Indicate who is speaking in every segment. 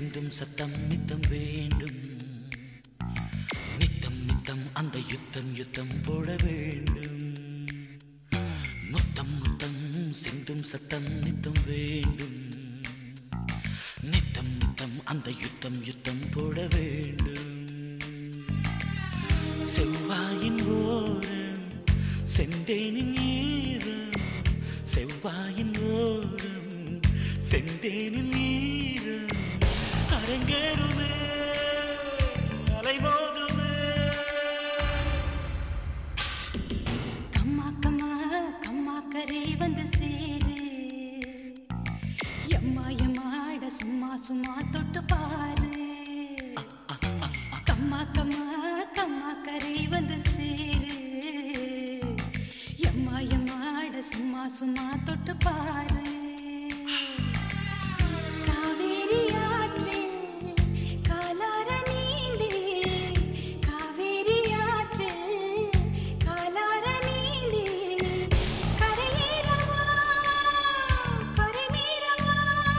Speaker 1: சிந்தும் சத்தம் நித்தம் வேண்டும் நித்தம் நித்தம் அந்த யுத்தம் யுத்தம் போட வேண்டும் முத்தம் முத்தம் சிந்தும் சத்தம் நித்தம் வேண்டும் நித்தம் நித்தம் அந்த யுத்தம் யுத்தம் போட வேண்டும் செவ்வாயின் ஓரம் செந்தேனின் ஈரம் செவ்வாயின் ஓரம் செந்தேனின் ஈரம் அரங்கேறுமே அலைமோதுமே
Speaker 2: கம்மா கம்மா கம்மா கரை வந்து சேரு எம்மா எம்மாட சும்மா சும்மா தொட்டு பாரு கம்மா கம்மா கம்மா கரை வந்து சேரு எம்மா எம்மாட சும்மா சும்மா தொட்டு பாரு காவேரி ஆற்றே காலார நீந்தே காவேரி ஆற்றே காலார நீந்தே கரையேறவா கரைமீறவா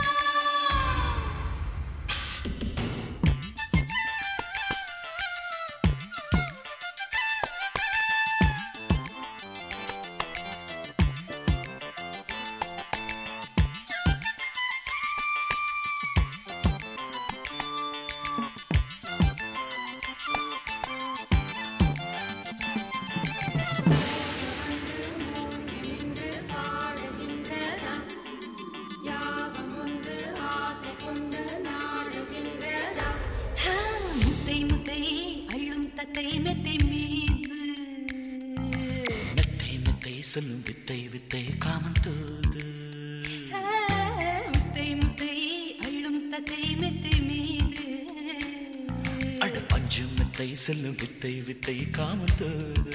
Speaker 3: நின்று பாடுகின்றதா யாகம் ஒன்று ஆசை கொண்டு நாடுகின்றதா
Speaker 2: ஆ, முத்தை முத்தை அள்ளும் தத்தை மெத்தை மீது
Speaker 1: மெத்தை மெத்தை சொல்லும் வித்தை வித்தை காமன் தூது
Speaker 2: ஆ, முத்தை முத்தை அள்ளும் தத்தை மெத்தை மீது
Speaker 1: அட பஞ்சு மெத்தை சொல்லும் வித்தை வித்தை காமன் தூது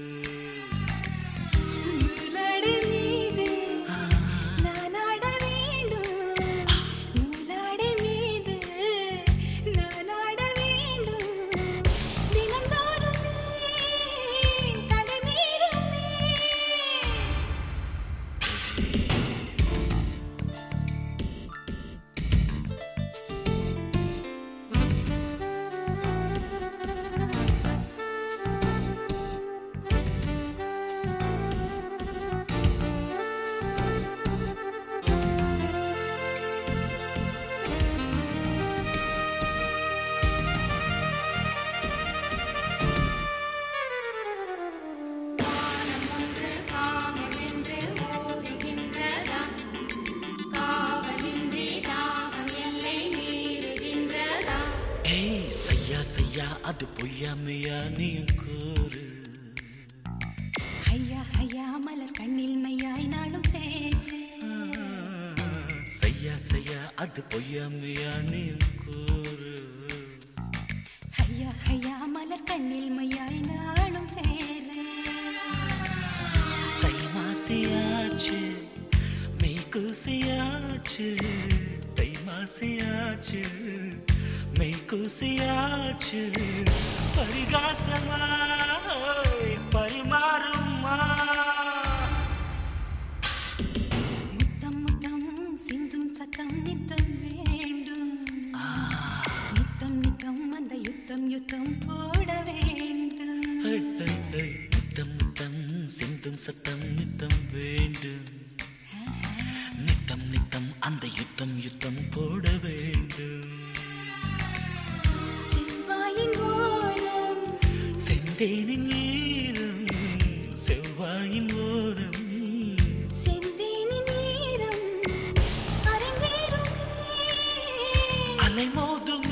Speaker 2: நூலாடு மீது நான் ஆட வேண்டும் நூலாடு மீது நான் ஆட வேண்டும் தினந்தோறுமே தடை மீறுமே
Speaker 3: வானம் ஒன்று காமம் என்று ஓடுகின்றதா காவலின்றி தாகம் எல்லை மீறுகின்றதா
Speaker 1: ஏய் செய்யா செய்யா அது பொய்யாமையா நீயும் கூறு
Speaker 2: ஐயா ஐயா மலர் கண்ணில் மையாய் நாளும் சேரு
Speaker 1: செய்யா செய்யா அது பொய்யாமையா நீயும் கூறு
Speaker 2: ஐயா ஐயா மலர் கண்ணில் மையாய் நாளும் சேரு
Speaker 1: தை மாசியாச்சு மெய் கூசியாச்சு தை மாசியாச்சு மெய் கூசியாச்சு பரிகாசமா பரிமாறுமா
Speaker 2: முத்தம் முத்தம் சிந்தும் சத்தம் நித்தம் வேண்டும் நித்தம் நித்தம் அந்த யுத்தம் யுத்தம் போட வேண்டும்
Speaker 1: ஹை, ஹை, ஹை. முத்தம் முத்தம் சிந்தும் சத்தம் நித்தம் வேண்டும் நித்தம் நித்தம் அந்த யுத்தம் யுத்தம் போட வேண்டும்
Speaker 2: செவ்வாயின் ஓரம்
Speaker 1: செந்தேனின் ஈரம் செவ்வாயின் ஓரம்
Speaker 2: செந்தேனின் ஈரம் அரங்கேறுமே
Speaker 1: அலை மோதும்